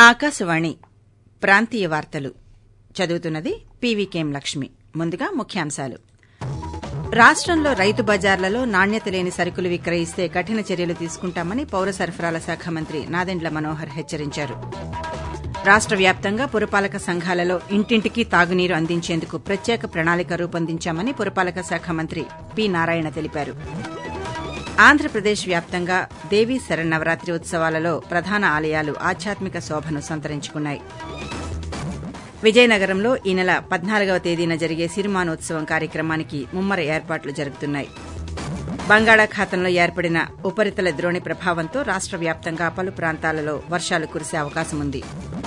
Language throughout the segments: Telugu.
ఆకాశవాణి ప్రాంతీయ వార్తలు చదువుతున్నది పీవీకేం లక్ష్మి ముందుగా ముఖ్యాంశాలు రాష్టంలో రైతు బజార్లలో నాణ్యత లేని సరుకులు విక్రయిస్తే కఠిన చర్యలు తీసుకుంటామని పౌర సరఫరాల శాఖ మంత్రి నాదెండ్ల మనోహర్ హెచ్చరించారు రాష్ట వ్యాప్తంగా పురపాలక సంఘాలలో ఇంటింటికి తాగునీరు అందించేందుకు ప్రత్యేక ప్రణాళిక రూపొందించామని పురపాలక శాఖ మంత్రి పి నారాయణ తెలిపారు ఆంధ్రప్రదేశ్ వ్యాప్తంగా దేవీ శరన్నవరాత్రి ఉత్సవాలలో ప్రధాన ఆలయాలు ఆధ్యాత్మిక శోభను సంతరించుకున్నాయి విజయనగరంలో ఈ నెల పద్నాలుగవ తేదీన జరిగే సిరిమానోత్సవం కార్యక్రమానికి ముమ్మర ఏర్పాట్లు జరుగుతున్నాయి బంగాళాఖాతంలో ఏర్పడిన ఉపరితల ద్రోణి ప్రభావంతో రాష్ట వ్యాప్తంగా పలు ప్రాంతాలలో వర్షాలు కురిసే అవకాశం ఉంది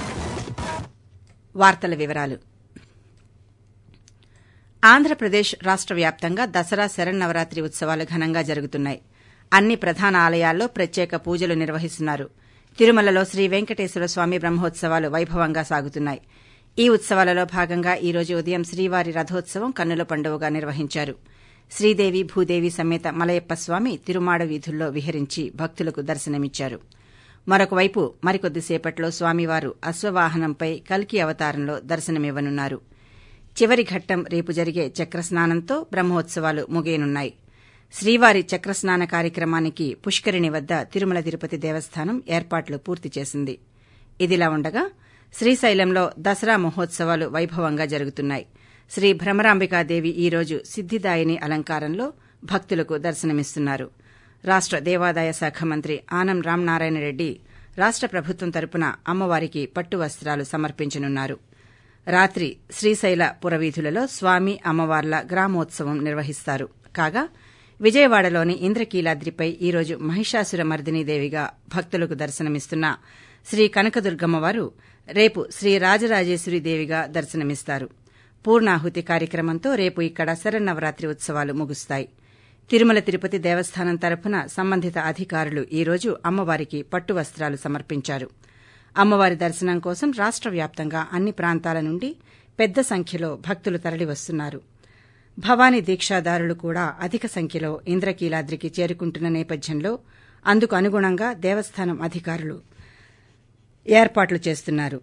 వార్తల వివరాలు ఆంధ్రప్రదేశ్ రాష్ట వ్యాప్తంగా దసరా శరన్నవరాత్రి ఉత్సవాలు ఘనంగా జరుగుతున్నాయి అన్ని ప్రధాన ఆలయాల్లో ప్రత్యేక పూజలు నిర్వహిస్తున్నారు తిరుమలలో శ్రీ వెంకటేశ్వర స్వామి బ్రహ్మోత్సవాలు వైభవంగా సాగుతున్నాయి ఈ ఉత్సవాలలో భాగంగా ఈ రోజు ఉదయం శ్రీవారి రథోత్సవం కన్నుల పండువగా నిర్వహించారు శ్రీదేవి భూదేవి సమేత మలయప్ప స్వామి తిరుమాడ వీధుల్లో విహరించి భక్తులకు దర్శనమిచ్చారు మరొకవైపు మరికొద్దిసేపట్లో స్వామివారు అశ్వవాహనంపై కల్కి అవతారంలో దర్శనమివ్వనున్నారు చివరి ఘట్టం రేపు జరిగే చక్రస్నానంతో బ్రహ్మోత్సవాలు ముగియనున్నాయి శ్రీవారి చక్రస్నాన కార్యక్రమానికి పుష్కరిణి వద్ద తిరుమల తిరుపతి దేవస్థానం ఏర్పాట్లు పూర్తి చేసింది ఇదిలా ఉండగా శ్రీశైలంలో దసరా మహోత్సవాలు వైభవంగా జరుగుతున్నాయి శ్రీ భ్రమరాంబికాదేవి ఈ రోజు సిద్దిదాయిని అలంకారంలో భక్తులకు దర్శనమిస్తున్నారు రాష్ట దేవాదాయ శాఖ మంత్రి ఆనం రామనారాయణ రెడ్డి రాష్ట ప్రభుత్వం తరపున అమ్మవారికి పట్టు వస్త్రాలు సమర్పించనున్నారు రాత్రి శ్రీశైల పురవీధులలో స్వామి అమ్మవార్ల గ్రామోత్సవం నిర్వహిస్తారు కాగా విజయవాడలోని ఇంద్రకీలాద్రిపై ఈ రోజు మహిషాసుర మర్దినీదేవిగా భక్తులకు దర్శనమిస్తున్న శ్రీ కనకదుర్గమ్మవారు రేపు శ్రీ రాజరాజేశ్వరి దేవిగా దర్శనమిస్తారు పూర్ణాహుతి కార్యక్రమంతో రేపు ఇక్కడ శరన్నవరాత్రి ఉత్సవాలు ముగుస్తాయి తిరుమల తిరుపతి దేవస్థానం తరపున సంబంధిత అధికారులు ఈ రోజు అమ్మవారికి పట్టు వస్త్రాలు సమర్పించారు అమ్మవారి దర్శనం కోసం రాష్ట వ్యాప్తంగా అన్ని ప్రాంతాల నుండి పెద్ద సంఖ్యలో భక్తులు తరలివస్తున్నారు భవానీ దీక్షాదారులు కూడా అధిక సంఖ్యలో ఇంద్రకీలాద్రికి చేరుకుంటున్న నేపథ్యంలో అందుకు అనుగుణంగా దేవస్థానం అధికారులు ఏర్పాట్లు చేస్తున్నారు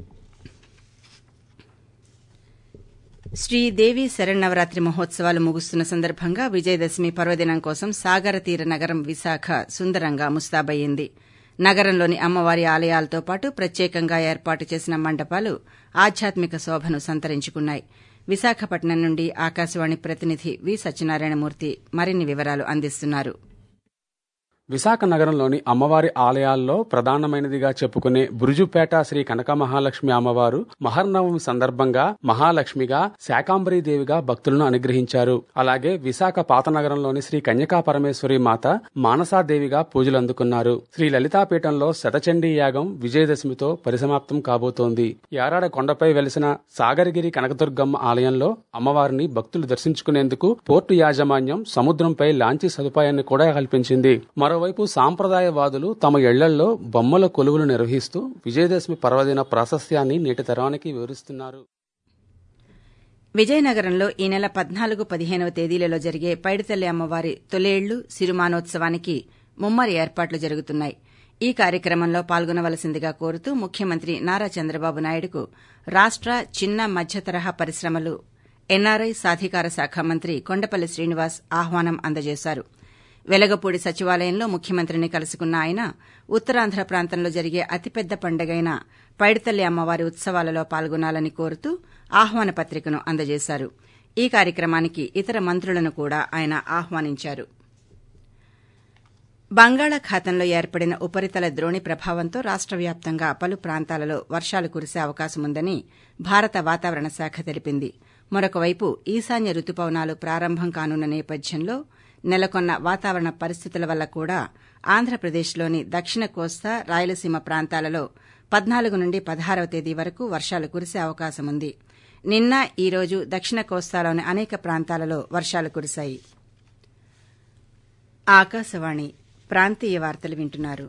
శ్రీదేవి శరన్నవరాత్రి మహోత్సవాలు ముగుస్తున్న సందర్భంగా విజయదశమి పర్వదినం కోసం సాగర తీర నగరం విశాఖ సుందరంగా ముస్తాబయ్యింది నగరంలోని అమ్మవారి ఆలయాలతో పాటు ప్రత్యేకంగా ఏర్పాటు చేసిన మండపాలు ఆధ్యాత్మిక శోభను సంతరించుకున్నాయి విశాఖపట్నం నుండి ఆకాశవాణి ప్రతినిధి వి సత్యనారాయణమూర్తి మరిన్ని వివరాలు అందిస్తున్నారు విశాఖ నగరంలోని అమ్మవారి ఆలయాల్లో ప్రధానమైనదిగా చెప్పుకునే బురుజుపేట శ్రీ కనక మహాలక్ష్మి అమ్మవారు మహర్నవమి సందర్భంగా మహాలక్ష్మిగా శాకాంబరీదేవిగా భక్తులను అనుగ్రహించారు అలాగే విశాఖ పాత నగరంలోని శ్రీ కన్యకా పరమేశ్వరి మాత మానసాదేవిగా పూజలు అందుకున్నారు శ్రీ లలితాపీఠంలో శతచండీ యాగం విజయదశమితో పరిసమాప్తం కాబోతోంది యారాడ కొండపై వెలిసిన సాగరగిరి కనకదుర్గమ్మ ఆలయంలో అమ్మవారిని భక్తులు దర్శించుకునేందుకు పోర్టు యాజమాన్యం సముద్రంపై లాంచీ సదుపాయాన్ని కూడా కల్పించింది మరోవైపు సాంప్రదాయవాదులు తమ ఇళ్లల్లో బొమ్మల కొలువులు నిర్వహిస్తూ విజయదశమి పర్వదిన ప్రాశస్త్యాన్ని నేటి తరానికి వివరిస్తున్నారు విజయనగరంలో ఈ నెల పద్నాలుగు పదిహేనవ తేదీలలో జరిగే పైడితల్లి అమ్మవారి తొలేళ్లు సిరుమానోత్సవానికి ముమ్మరి ఏర్పాట్లు జరుగుతున్నాయి ఈ కార్యక్రమంలో పాల్గొనవలసిందిగా కోరుతూ ముఖ్యమంత్రి నారా చంద్రబాబు నాయుడుకు రాష్ట చిన్న మధ్య తరహా పరిశ్రమలు ఎన్ఆర్ఐ సాధికార శాఖ మంత్రి కొండపల్లి శ్రీనివాస్ ఆహ్వానం అందజేశారు వెలగపూడి సచివాలయంలో ముఖ్యమంత్రిని కలుసుకున్న ఆయన ఉత్తరాంధ్ర ప్రాంతంలో జరిగే అతిపెద్ద పండుగైన పైడితల్లి అమ్మవారి ఉత్సవాలలో పాల్గొనాలని కోరుతూ ఆహ్వాన పత్రికను అందజేశారు ఈ కార్యక్రమానికి ఇతర మంత్రులను కూడా ఆయన ఆహ్వానించారు బంగాళాఖాతంలో ఏర్పడిన ఉపరితల ద్రోణి ప్రభావంతో రాష్ట వ్యాప్తంగా పలు ప్రాంతాలలో వర్షాలు కురిసే అవకాశముందని భారత వాతావరణ శాఖ తెలిపింది మరొకవైపు ఈశాన్య రుతుపవనాలు ప్రారంభం కానున్న నేపథ్యంలో నెలకొన్న వాతావరణ పరిస్థితుల వల్ల కూడా ఆంధ్రప్రదేశ్లోని దక్షిణ కోస్తా రాయలసీమ ప్రాంతాలలో పద్నాలుగు నుండి పదహారవ తేదీ వరకు వర్షాలు కురిసే అవకాశముంది నిన్న ఈ రోజు దక్షిణ కోస్తాలోని అనేక ప్రాంతాలలో వర్షాలు కురిశాయి ఆకాశవాణి ప్రాంతీయ వార్తలు వింటున్నారు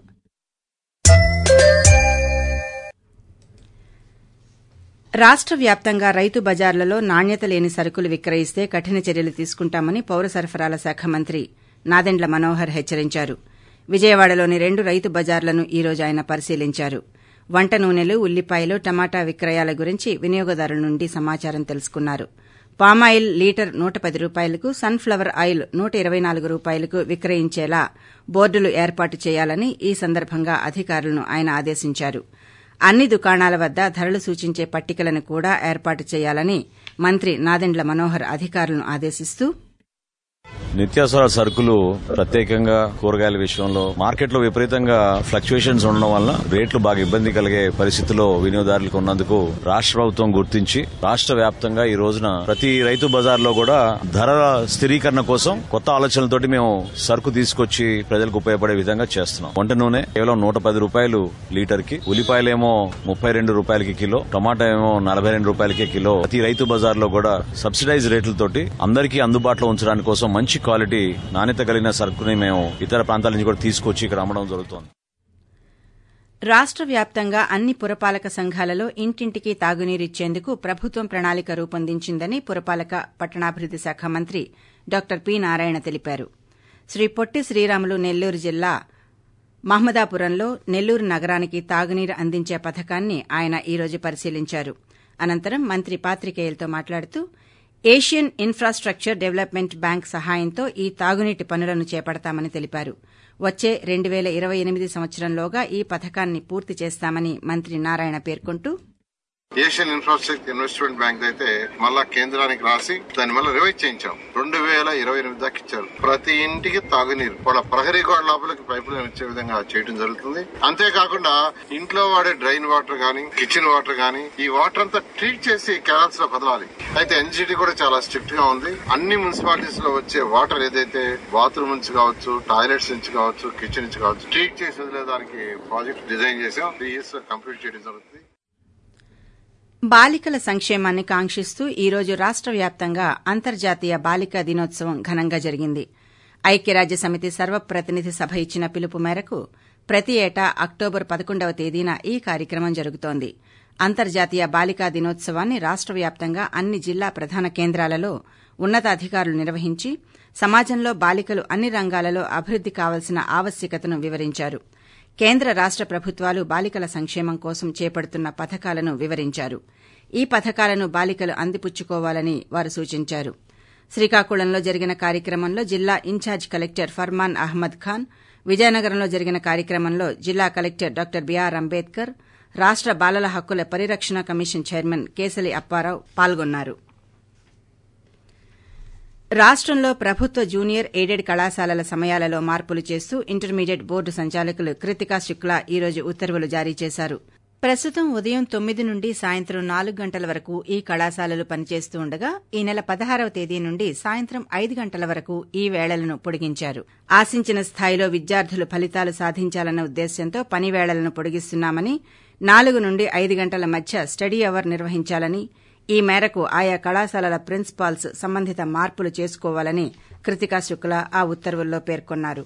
రాష్ట వ్యాప్తంగా రైతు బజార్లలో నాణ్యత లేని సరుకులు విక్రయిస్తే కఠిన చర్యలు తీసుకుంటామని పౌర సరఫరాల శాఖ మంత్రి నాదెండ్ల మనోహర్ హెచ్చరించారు విజయవాడలోని రెండు రైతు బజార్లను ఈ రోజు ఆయన పరిశీలించారు వంట నూనెలు ఉల్లిపాయలు టమాటా విక్రయాల గురించి వినియోగదారుల నుండి సమాచారం తెలుసుకున్నారు పామాయిల్ లీటర్ నూట పది రూపాయలకు సన్ఫ్లవర్ ఆయిల్ నూట ఇరవై నాలుగు రూపాయలకు విక్రయించేలా బోర్డులు ఏర్పాటు చేయాలని ఈ సందర్భంగా అధికారులను ఆయన ఆదేశించారు అన్ని దుకాణాల వద్ద ధరలు సూచించే పట్టికలను కూడా ఏర్పాటు చేయాలని మంత్రి నాదెండ్ల మనోహర్ అధికారులను ఆదేశిస్తూ నిత్యావసర సరుకులు ప్రత్యేకంగా కూరగాయల విషయంలో మార్కెట్ లో విపరీతంగా ఫ్లక్చుయేషన్స్ ఉండడం వల్ల రేట్లు బాగా ఇబ్బంది కలిగే పరిస్థితిలో వినియోగదారులకు ఉన్నందుకు రాష్ట్ర ప్రభుత్వం గుర్తించి రాష్ట్ర వ్యాప్తంగా ఈ రోజున ప్రతి రైతు బజార్ లో కూడా ధరల స్థిరీకరణ కోసం కొత్త ఆలోచనలతోటి మేము సరుకు తీసుకొచ్చి ప్రజలకు ఉపయోగపడే విధంగా చేస్తున్నాం వంట నూనె కేవలం నూట పది రూపాయలు లీటర్ కి ఉల్లిపాయలేమో ముప్పై రెండు రూపాయలకి కిలో టమాటా ఏమో నలభై రెండు రూపాయలకి కిలో ప్రతి రైతు బజార్ లో కూడా సబ్సిడైజ్ రేట్లతోటి అందరికీ అందుబాటులో ఉంచడానికి కోసం మంచి క్వాలిటీ నాణ్యత కలిగిన సరుకుని మేము ఇతర ప్రాంతాల నుంచి కూడా తీసుకొచ్చి ఇక్కడ అమ్మడం జరుగుతోంది రాష్ట్ర వ్యాప్తంగా అన్ని పురపాలక సంఘాలలో ఇంటింటికి తాగునీరిచ్చేందుకు ప్రభుత్వం ప్రణాళిక రూపొందించిందని పురపాలక పట్టణాభివృద్ది శాఖ మంత్రి డాక్టర్ పి నారాయణ తెలిపారు శ్రీ పొట్టి శ్రీరాములు నెల్లూరు జిల్లా మహమ్మదాపురంలో నెల్లూరు నగరానికి తాగునీరు అందించే పథకాన్ని ఆయన ఈ రోజు పరిశీలించారు అనంతరం మంత్రి పాత్రికేయులతో మాట్లాడుతూ ఏషియన్ ఇన్ఫ్రాస్టక్చర్ డెవలప్మెంట్ బ్యాంక్ సహాయంతో ఈ తాగునీటి పనులను చేపడతామని తెలిపారు వచ్చే రెండు పేల ఇరవై ఎనిమిది సంవత్సరంలోగా ఈ పథకాన్ని పూర్తి చేస్తామని మంత్రి నారాయణ పేర్కొంటూ ఏషియన్ ఇన్ఫ్రాస్ట్రక్చర్ ఇన్వెస్ట్మెంట్ బ్యాంక్ అయితే మళ్ళా కేంద్రానికి రాసి దాన్ని మళ్ళీ రివైజ్ చేయించాం రెండు వేల ఇరవై ఎనిమిది దాకా ఇచ్చారు ప్రతి ఇంటికి తాగునీరు వాళ్ళ ప్రహరీ గోడ లోపలికి పైపులు ఇచ్చే విధంగా చేయడం జరుగుతుంది అంతేకాకుండా ఇంట్లో వాడే డ్రైన్ వాటర్ గానీ కిచెన్ వాటర్ గానీ ఈ వాటర్ అంతా ట్రీట్ చేసి కెనాల్స్ లో కదలాలి అయితే ఎన్జిటి కూడా చాలా స్ట్రిక్ట్ గా ఉంది అన్ని మున్సిపాలిటీస్ లో వచ్చే వాటర్ ఏదైతే బాత్రూమ్ నుంచి కావచ్చు టాయిలెట్స్ నుంచి కావచ్చు కిచెన్ నుంచి కావచ్చు ట్రీట్ చేసి వదిలేదానికి ప్రాజెక్ట్ డిజైన్ చేసాం త్రీ ఇయర్స్ కంప్లీట్ చేయడం జరుగుతుంది బాలికల సంక్షేమాన్ని కాంక్షిస్తూ ఈ రోజు రాష్ట్ర వ్యాప్తంగా అంతర్జాతీయ బాలికా దినోత్సవం ఘనంగా జరిగింది ఐక్యరాజ్య సమితి సర్వప్రతినిధి సభ ఇచ్చిన పిలుపు మేరకు ప్రతి ఏటా అక్టోబర్ పదకొండవ తేదీన ఈ కార్యక్రమం జరుగుతోంది అంతర్జాతీయ బాలికా దినోత్సవాన్ని రాష్ట్ర వ్యాప్తంగా అన్ని జిల్లా ప్రధాన కేంద్రాలలో ఉన్నతాధికారులు నిర్వహించి సమాజంలో బాలికలు అన్ని రంగాలలో అభివృద్ది కావాల్సిన ఆవశ్యకతను వివరించారు కేంద్ర రాష్ట ప్రభుత్వాలు బాలికల సంక్షేమం కోసం చేపడుతున్న పథకాలను వివరించారు ఈ పథకాలను బాలికలు అందిపుచ్చుకోవాలని వారు సూచించారు శ్రీకాకుళంలో జరిగిన కార్యక్రమంలో జిల్లా ఇన్ఛార్జ్ కలెక్టర్ ఫర్మాన్ అహ్మద్ ఖాన్ విజయనగరంలో జరిగిన కార్యక్రమంలో జిల్లా కలెక్టర్ డాక్టర్ బీఆర్ అంబేద్కర్ రాష్ట బాలల హక్కుల పరిరక్షణ కమిషన్ చైర్మన్ కేసలి అప్పారావు పాల్గొన్నారు రాష్టంలో ప్రభుత్వ జూనియర్ ఎయిడెడ్ కళాశాలల సమయాలలో మార్పులు చేస్తూ ఇంటర్మీడియట్ బోర్డు సంచాలకులు కృతికా శుక్లా ఈ రోజు ఉత్తర్వులు జారీ చేశారు ప్రస్తుతం ఉదయం తొమ్మిది నుండి సాయంత్రం నాలుగు గంటల వరకు ఈ కళాశాలలు పనిచేస్తూ ఉండగా ఈ నెల పదహారవ తేదీ నుండి సాయంత్రం ఐదు గంటల వరకు ఈ వేళలను పొడిగించారు ఆశించిన స్థాయిలో విద్యార్థులు ఫలితాలు సాధించాలన్న ఉద్దేశ్యంతో పని వేళలను పొడిగిస్తున్నామని నాలుగు నుండి ఐదు గంటల మధ్య స్టడీ అవర్ నిర్వహించాలని ఈ మేరకు ఆయా కళాశాలల ప్రిన్సిపాల్స్ సంబంధిత మార్పులు చేసుకోవాలని కృతికా శుక్లా ఆ ఉత్తర్వుల్లో పేర్కొన్నారు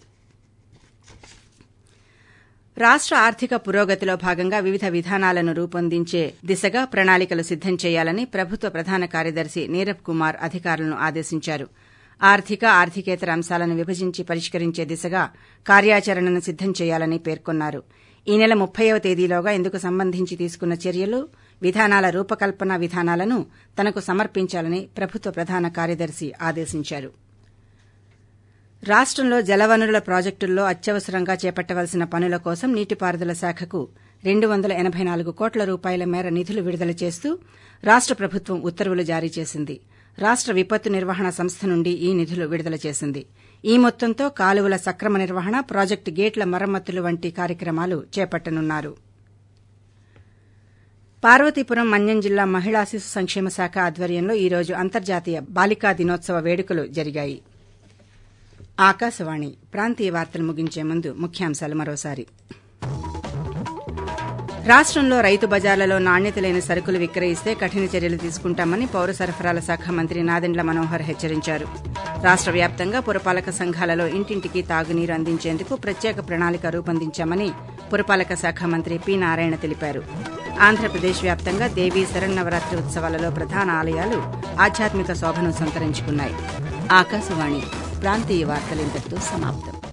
రాష్ట ఆర్థిక పురోగతిలో భాగంగా వివిధ విధానాలను రూపొందించే దిశగా ప్రణాళికలు సిద్దం చేయాలని ప్రభుత్వ ప్రధాన కార్యదర్శి నీరబ్ కుమార్ అధికారులను ఆదేశించారు ఆర్థిక ఆర్థికేతర అంశాలను విభజించి పరిష్కరించే దిశగా కార్యాచరణను సిద్దం చేయాలని పేర్కొన్నారు ఈ నెల ముప్పైవ తేదీలోగా ఇందుకు సంబంధించి తీసుకున్న చర్యలు విధానాల రూపకల్పన విధానాలను తనకు సమర్పించాలని ప్రభుత్వ ప్రధాన కార్యదర్శి ఆదేశించారు రాష్టంలో జలవనరుల ప్రాజెక్టుల్లో అత్యవసరంగా చేపట్టవలసిన పనుల కోసం నీటిపారుదల శాఖకు రెండు వందల ఎనబై నాలుగు కోట్ల రూపాయల మేర నిధులు విడుదల చేస్తూ రాష్ట ప్రభుత్వం ఉత్తర్వులు జారీ చేసింది రాష్ట విపత్తు నిర్వహణ సంస్థ నుండి ఈ నిధులు విడుదల చేసింది ఈ మొత్తంతో కాలువల సక్రమ నిర్వహణ ప్రాజెక్టు గేట్ల మరమ్మతులు వంటి కార్యక్రమాలు చేపట్టనున్నారు పార్వతీపురం మన్యం జిల్లా మహిళా శిశు సంక్షేమ శాఖ ఆధ్వర్యంలో ఈ రోజు అంతర్జాతీయ బాలికా దినోత్సవ వేడుకలు జరిగాయి ఆకాశవాణి ప్రాంతీయ వార్తలు ముగించే ముందు ముఖ్యాంశాలు మరోసారి రాష్టంలో రైతు బజార్లలో నాణ్యత లేని సరుకులు విక్రయిస్తే కఠిన చర్యలు తీసుకుంటామని పౌర సరఫరాల శాఖ మంత్రి నాదెండ్ల మనోహర్ హెచ్చరించారు రాష్ట వ్యాప్తంగా పురపాలక సంఘాలలో ఇంటింటికి తాగునీరు అందించేందుకు ప్రత్యేక ప్రణాళిక రూపొందించామని పురపాలక శాఖ మంత్రి పి నారాయణ తెలిపారు ఆంధ్రప్రదేశ్ వ్యాప్తంగా దేవీ శరన్నవరాత్రి ఉత్సవాలలో ప్రధాన ఆలయాలు ఆధ్యాత్మిక శోభను సంతరించుకున్నాయి ఆకాశవాణి ప్రాంతీయ వార్తలు ఇంతటితో సమాప్తం